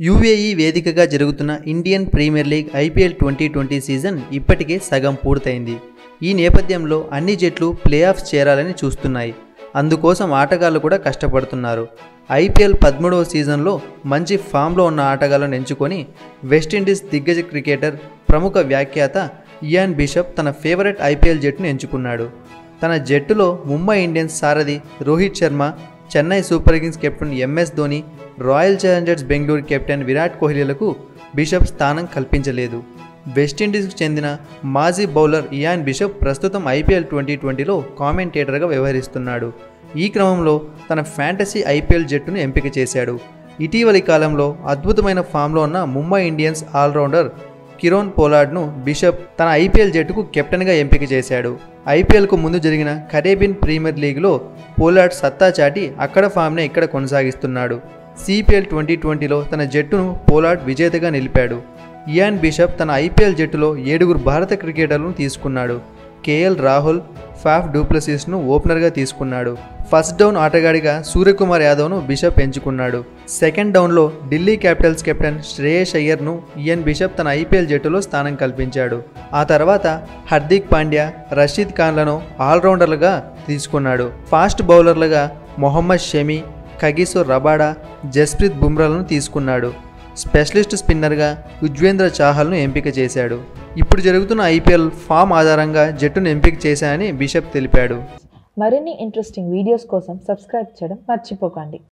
UAE వేదికగా జరుగుతున్న Indian Premier League IPL twenty twenty season ఇప్పటికే సగం పూర్తయింది ఈ నేపథ్యంలో అన్ని జట్లు ప్లే ఆఫ్స్ చేరాలని చూస్తున్నాయి అందుకోసం ఆటగాళ్లు కూడా కష్టపడుతున్నారు ఐపీఎల్ పదమూడవ సీజన్లో మంచి ఫామ్లో ఉన్న ఆటగాళ్లను ఎంచుకొని వెస్టిండీస్ దిగ్గజ క్రికెటర్ ప్రముఖ వ్యాఖ్యాత ఇయాన్ బిషప్ తన ఫేవరెట్ ఐపీఎల్ జట్టును ఎంచుకున్నాడు తన జట్టులో ముంబై ఇండియన్స్ సారథి Rohit Sharma Chennai Super Kings captain MS Dhoni Royal Challengers Bengaluru captain Virat కోహ్లీలకు బిషప్ స్థానం కల్పించలేదు వెస్టిండీస్కు చెందిన మాజీ బౌలర్ ఇయాన్ బిషప్ ప్రస్తుతం ఐపీఎల్ ట్వంటీ ట్వంటీలో కామెంటేటర్గా వ్యవహరిస్తున్నాడు ఈ క్రమంలో తన ఫ్యాంటసీ ఐపీఎల్ జట్టును ఎంపిక చేశాడు ఇటీవలి కాలంలో అద్భుతమైన ఫామ్లో ఉన్న ముంబై ఇండియన్స్ ఆల్రౌండర్ కిరోన్ పోలార్డ్ను బిషప్ తన ఐపీఎల్ జట్టుకు కెప్టెన్గా ఎంపిక చేశాడు ఐపీఎల్కు ముందు జరిగిన కరేబియన్ ప్రీమియర్ లీగ్లో పోలార్డ్ సత్తా చాటి అక్కడ ఫామ్నే ఇక్కడ కొనసాగిస్తున్నాడు సిపిఎల్ ట్వంటీ ట్వంటీలో తన జట్టును పోలార్డ్ విజేతగా నిలిపాడు ఇయాన్ బిషప్ తన ఐపీఎల్ జట్టులో ఏడుగురు భారత క్రికెటర్లను తీసుకున్నాడు కేఎల్ రాహుల్ ఫాఫ్ డూప్లసిస్ను ఓపెనర్గా తీసుకున్నాడు ఫస్ట్ డౌన్ ఆటగాడిగా సూర్యకుమార్ యాదవ్ను బిషప్ ఎంచుకున్నాడు సెకండ్ డౌన్లో ఢిల్లీ క్యాపిటల్స్ కెప్టెన్ శ్రేయస్ అయ్యర్ను ఇయన్ బిషప్ తన ఐపీఎల్ జట్టులో స్థానం కల్పించాడు ఆ తర్వాత హార్దిక్ పాండ్యా రషీద్ ఖాన్లను ఆల్రౌండర్లుగా తీసుకున్నాడు ఫాస్ట్ బౌలర్లుగా మొహమ్మద్ షమి కగిసో రబాడా జస్ప్రీత్ బుమ్రాలను తీసుకున్నాడు స్పెషలిస్ట్ స్పిన్నర్గా ఉజ్వేంద్ర చాహల్ను ఎంపిక చేశాడు ఇప్పుడు జరుగుతున్న ఐపీఎల్ ఫామ్ ఆధారంగా జట్టును ఎంపిక చేశానని బిషప్ తెలిపాడు మరిన్ని ఇంట్రెస్టింగ్ వీడియోస్ కోసం సబ్స్క్రైబ్ చేయడం మర్చిపోకండి